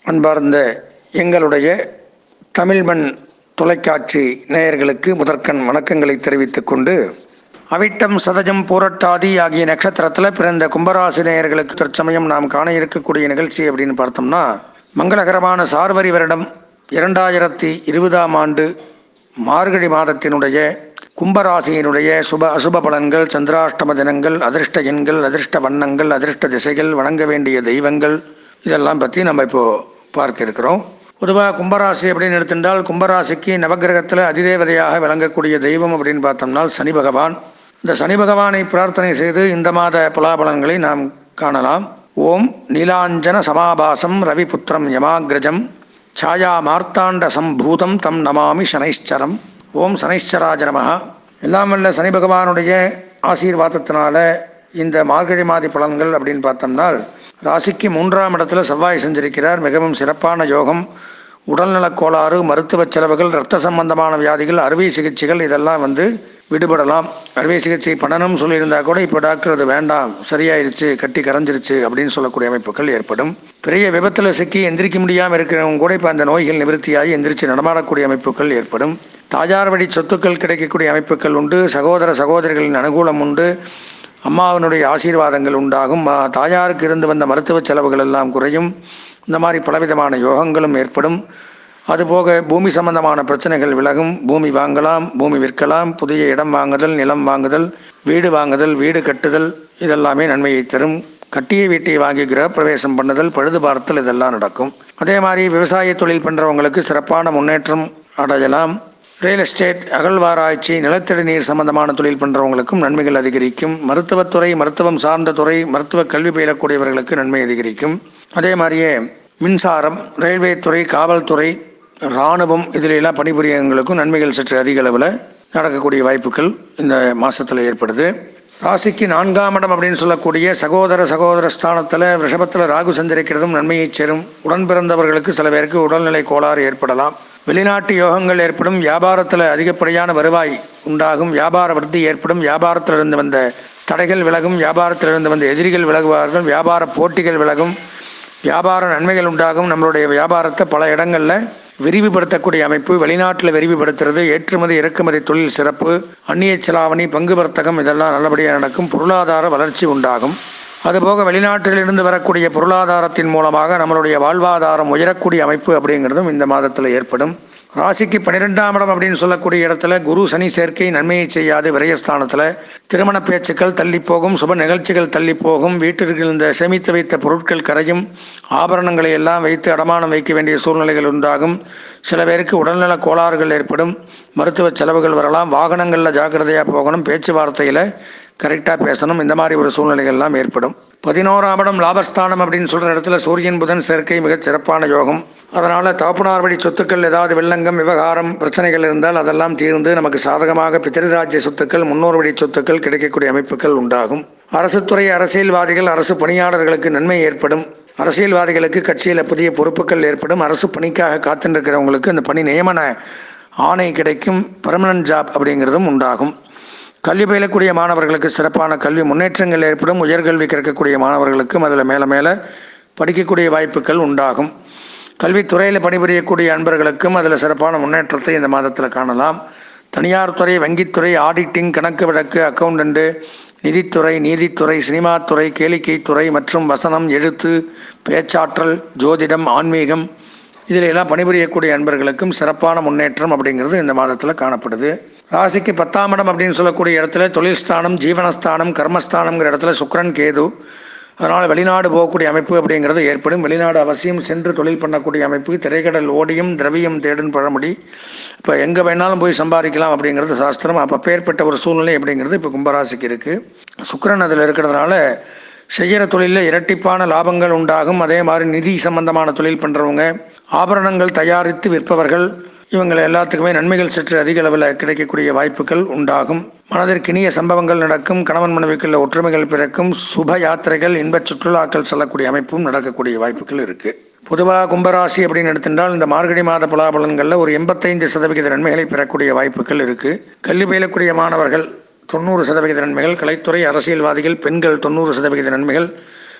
அன்பார்ந்த எங்களுடைய தமிழ்மண் தொலைக்காட்சி நேயர்களுக்கு முதற்கண் வணக்கங்களை தெரிவித்துக் கொண்டு அவிட்டம் சதஜம் பூரட்டாதி ஆகிய நட்சத்திரத்தில் பிறந்த கும்பராசி நேயர்களுக்கு தற்சமயம் நாம் காண இருக்கக்கூடிய நிகழ்ச்சி அப்படின்னு பார்த்தோம்னா மங்களகரமான சார்வரி வருடம் இரண்டாயிரத்தி இருபதாம் ஆண்டு மார்கழி மாதத்தினுடைய கும்பராசியினுடைய சுப அசுப பலன்கள் சந்திராஷ்டம தினங்கள் அதிர்ஷ்ட எண்கள் அதிர்ஷ்ட வண்ணங்கள் அதிர்ஷ்ட திசைகள் வணங்க வேண்டிய தெய்வங்கள் இதெல்லாம் பற்றி நம்ம இப்போ பார்க்க இருக்கிறோம் பொதுவாக கும்பராசி அப்படின்னு எடுத்துட்டால் கும்பராசிக்கு நவகிரகத்தில் அதிதேவதையாக விளங்கக்கூடிய தெய்வம் அப்படின்னு பார்த்தோம்னா சனி பகவான் இந்த சனி பகவானை பிரார்த்தனை செய்து இந்த மாத பலாபலன்களை நாம் காணலாம் ஓம் நீலாஞ்சன சமாபாசம் ரவிபுத்திரம் யமாகிரஜம் சாயா மார்த்தாண்ட சம்பூதம் தம் நமாமி சனைஸ்சரம் ஓம் சனைஸ்சராஜ நமஹ எல்லாம் வல்ல சனி பகவானுடைய ஆசீர்வாதத்தினால இந்த மார்கழி மாதி பலன்கள் அப்படின்னு பார்த்தோம்னா ராசிக்கு மூன்றாம் இடத்துல செவ்வாய் செஞ்சிருக்கிறார் மிகவும் சிறப்பான யோகம் உடல்நலக் கோளாறு மருத்துவ செலவுகள் இரத்த சம்பந்தமான வியாதிகள் அறுவை சிகிச்சைகள் இதெல்லாம் வந்து விடுபடலாம் அறுவை சிகிச்சை பண்ணணும்னு சொல்லியிருந்தா கூட இப்போ டாக்டர் அது வேண்டாம் சரியாயிருச்சு கட்டி கரைஞ்சிருச்சு அப்படின்னு சொல்லக்கூடிய அமைப்புகள் ஏற்படும் பெரிய விபத்தில் சிக்கி எந்திரிக்க முடியாமல் இருக்கிறவங்க கூட இப்போ அந்த நோய்கள் நிவர்த்தியாகி எந்திரிச்சு நடமாடக்கூடிய அமைப்புகள் ஏற்படும் தாயார் வழி சொத்துக்கள் கிடைக்கக்கூடிய அமைப்புகள் உண்டு சகோதர சகோதரிகளின் அனுகூலம் உண்டு அம்மாவினுடைய ஆசீர்வாதங்கள் உண்டாகும் மா- தாயாருக்கு இருந்து வந்த மருத்துவ செலவுகள் எல்லாம் குறையும் இந்த மாதிரி பலவிதமான யோகங்களும் ஏற்படும் அதுபோக பூமி சம்பந்தமான பிரச்சனைகள் விலகும் பூமி வாங்கலாம் பூமி விற்கலாம் புதிய இடம் வாங்குதல் நிலம் வாங்குதல் வீடு வாங்குதல் வீடு கட்டுதல் இதெல்லாமே நன்மையை தரும் கட்டிய வீட்டை வாங்கி கிரகப்பிரவேசம் பண்ணுதல் பழுது பார்த்தல் இதெல்லாம் நடக்கும் அதே மாதிரி விவசாய தொழில் பண்ணுறவங்களுக்கு சிறப்பான முன்னேற்றம் அடையலாம் ரியல் எஸ்டேட் அகழ்வாராய்ச்சி நிலத்தடி நீர் சம்பந்தமான தொழில் பண்ணுறவங்களுக்கும் நன்மைகள் அதிகரிக்கும் மருத்துவத்துறை மருத்துவம் சார்ந்த துறை மருத்துவ கல்வி பயிலக்கூடியவர்களுக்கு நன்மை அதிகரிக்கும் அதே மாதிரியே மின்சாரம் ரயில்வே துறை காவல்துறை இராணுவம் இதில் எல்லாம் பணிபுரியவங்களுக்கும் நன்மைகள் சற்று அதிக அளவில் நடக்கக்கூடிய வாய்ப்புகள் இந்த மாதத்தில் ஏற்படுது ராசிக்கு நான்காம் இடம் அப்படின்னு சொல்லக்கூடிய சகோதர சகோதர ஸ்தானத்தில் ரிஷபத்தில் ராகு சஞ்சரிக்கிறதும் நன்மையை சேரும் உடன் பிறந்தவர்களுக்கு சில பேருக்கு உடல்நிலை கோளாறு ஏற்படலாம் வெளிநாட்டு யோகங்கள் ஏற்படும் வியாபாரத்தில் அதிகப்படியான வருவாய் உண்டாகும் வியாபார விருத்தி ஏற்படும் வியாபாரத்திலிருந்து வந்த தடைகள் விலகும் வியாபாரத்திலிருந்து வந்த எதிரிகள் விலகுவார்கள் வியாபார போட்டிகள் விலகும் வியாபார நன்மைகள் உண்டாகும் நம்மளுடைய வியாபாரத்தை பல இடங்களில் விரிவுபடுத்தக்கூடிய அமைப்பு வெளிநாட்டில் விரிவுபடுத்துறது ஏற்றுமதி இறக்குமதி தொழில் சிறப்பு அந்நிய செலாவணி பங்கு வர்த்தகம் இதெல்லாம் நல்லபடியாக நடக்கும் பொருளாதார வளர்ச்சி உண்டாகும் அதுபோக வெளிநாட்டிலிருந்து வரக்கூடிய பொருளாதாரத்தின் மூலமாக நம்மளுடைய வாழ்வாதாரம் உயரக்கூடிய அமைப்பு அப்படிங்கிறதும் இந்த மாதத்தில் ஏற்படும் ராசிக்கு பன்னிரெண்டாம் இடம் அப்படின்னு சொல்லக்கூடிய இடத்துல குரு சனி சேர்க்கை நன்மையை செய்யாது விரயஸ்தானத்தில் திருமண பேச்சுக்கள் தள்ளி போகும் சுப நிகழ்ச்சிகள் தள்ளி போகும் வீட்டிற்கு இந்த சேமித்து வைத்த பொருட்கள் கரையும் ஆபரணங்களை எல்லாம் வைத்து அடமானம் வைக்க வேண்டிய சூழ்நிலைகள் உண்டாகும் சில பேருக்கு உடல்நல கோளாறுகள் ஏற்படும் மருத்துவ செலவுகள் வரலாம் வாகனங்களில் ஜாக்கிரதையாக போகணும் பேச்சுவார்த்தையில் கரெக்டாக பேசணும் இந்த மாதிரி ஒரு சூழ்நிலைகள்லாம் ஏற்படும் பதினோராம் இடம் லாபஸ்தானம் அப்படின்னு சொல்கிற இடத்துல சூரியன் புதன் சேர்க்கை மிகச் சிறப்பான யோகம் அதனால் தகப்பனார் வழி சொத்துக்கள் ஏதாவது வெள்ளங்கம் விவகாரம் பிரச்சனைகள் இருந்தால் அதெல்லாம் தீர்ந்து நமக்கு சாதகமாக பித்திருராஜ்ய சொத்துக்கள் முன்னோர் வழி சொத்துக்கள் கிடைக்கக்கூடிய அமைப்புகள் உண்டாகும் அரசுத்துறை அரசியல்வாதிகள் அரசு பணியாளர்களுக்கு நன்மை ஏற்படும் அரசியல்வாதிகளுக்கு கட்சியில் புதிய பொறுப்புகள் ஏற்படும் அரசு பணிக்காக காத்துருக்கிறவங்களுக்கு இந்த பணி நியமன ஆணை கிடைக்கும் பெர்மனன்ட் ஜாப் அப்படிங்கிறதும் உண்டாகும் கல்வி பயிலக்கூடிய மாணவர்களுக்கு சிறப்பான கல்வி முன்னேற்றங்கள் ஏற்படும் உயர்கல்வி கற்கக்கூடிய மாணவர்களுக்கும் அதில் மேலே மேலே படிக்கக்கூடிய வாய்ப்புகள் உண்டாகும் கல்வித்துறையில் பணிபுரியக்கூடிய அன்பர்களுக்கும் அதில் சிறப்பான முன்னேற்றத்தை இந்த மாதத்தில் காணலாம் தனியார் துறை வங்கித்துறை ஆடிட்டிங் கணக்கு வழக்கு அக்கௌண்டண்ட்டு நிதித்துறை நீதித்துறை சினிமாத்துறை கேளிக்கைத்துறை மற்றும் வசனம் எழுத்து பேச்சாற்றல் ஜோதிடம் ஆன்மீகம் இதில் எல்லாம் பணிபுரியக்கூடிய அன்பர்களுக்கும் சிறப்பான முன்னேற்றம் அப்படிங்கிறது இந்த மாதத்தில் காணப்படுது ராசிக்கு பத்தாம் இடம் அப்படின்னு சொல்லக்கூடிய இடத்துல தொழில் ஸ்தானம் ஜீவனஸ்தானம் கர்மஸ்தானம்ங்கிற இடத்துல சுக்கிரன் கேது அதனால் வெளிநாடு போகக்கூடிய அமைப்பு அப்படிங்கிறது ஏற்படும் வெளிநாடு அவசியம் சென்று தொழில் பண்ணக்கூடிய அமைப்பு திரைக்கடல் ஓடியும் திரவியம் தேடும் பழமொழி இப்போ எங்கே வேணாலும் போய் சம்பாதிக்கலாம் அப்படிங்கிறது சாஸ்திரம் அப்போ பேர்பட்ட ஒரு சூழ்நிலை அப்படிங்கிறது இப்போ கும்பராசிக்கு இருக்குது சுக்கிரன் அதில் இருக்கிறதுனால செய்கிற தொழிலில் இரட்டிப்பான லாபங்கள் உண்டாகும் அதே மாதிரி நிதி சம்பந்தமான தொழில் பண்ணுறவங்க ஆபரணங்கள் தயாரித்து விற்பவர்கள் இவங்களை எல்லாத்துக்குமே நன்மைகள் சற்று அதிக அளவில் கிடைக்கக்கூடிய வாய்ப்புகள் உண்டாகும் மனதிற்கினிய சம்பவங்கள் நடக்கும் கணவன் மனைவிக்குள்ள ஒற்றுமைகள் பிறக்கும் சுப யாத்திரைகள் இன்பச் சுற்றுலாக்கள் செல்லக்கூடிய அமைப்பும் நடக்கக்கூடிய வாய்ப்புகள் இருக்குது பொதுவாக கும்பராசி அப்படின்னு எடுத்துட்டால் இந்த மார்கழி மாத பலாபலன்களில் ஒரு எண்பத்தைந்து சதவிகித நன்மைகளை பெறக்கூடிய வாய்ப்புகள் இருக்குது கல்வி பயிலக்கூடிய மாணவர்கள் தொண்ணூறு சதவிகித நன்மைகள் கலைத்துறை அரசியல்வாதிகள் பெண்கள் தொண்ணூறு சதவிகித நன்மைகள்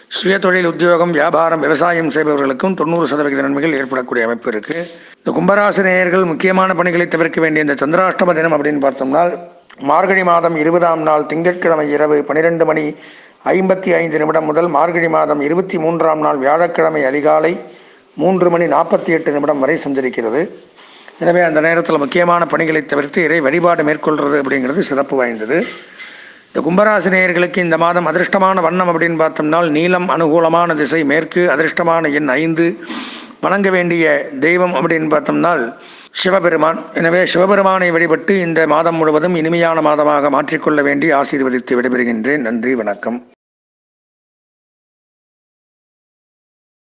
சுய தொழில் உத்தியோகம் வியாபாரம் விவசாயம் செய்பவர்களுக்கும் தொண்ணூறு சதவிகித நன்மைகள் ஏற்படக்கூடிய அமைப்பு இருக்கு இந்த கும்பராசி நேயர்கள் முக்கியமான பணிகளை தவிர்க்க வேண்டிய இந்த சந்திராஷ்டம தினம் அப்படின்னு பார்த்தோம்னா மார்கழி மாதம் இருபதாம் நாள் திங்கட்கிழமை இரவு பனிரெண்டு மணி ஐம்பத்தி ஐந்து நிமிடம் முதல் மார்கழி மாதம் இருபத்தி மூன்றாம் நாள் வியாழக்கிழமை அதிகாலை மூன்று மணி நாற்பத்தி எட்டு நிமிடம் வரை சஞ்சரிக்கிறது எனவே அந்த நேரத்தில் முக்கியமான பணிகளை தவிர்த்து இறை வழிபாடு மேற்கொள்வது அப்படிங்கிறது சிறப்பு வாய்ந்தது இந்த கும்பராசி நேயர்களுக்கு இந்த மாதம் அதிர்ஷ்டமான வண்ணம் அப்படின்னு பார்த்தோம்னால் நீலம் அனுகூலமான திசை மேற்கு அதிர்ஷ்டமான எண் ஐந்து வணங்க வேண்டிய தெய்வம் அப்படின்னு பார்த்தோம்னால் சிவபெருமான் எனவே சிவபெருமானை வழிபட்டு இந்த மாதம் முழுவதும் இனிமையான மாதமாக மாற்றிக்கொள்ள வேண்டி ஆசீர்வதித்து விடைபெறுகின்றேன் நன்றி வணக்கம்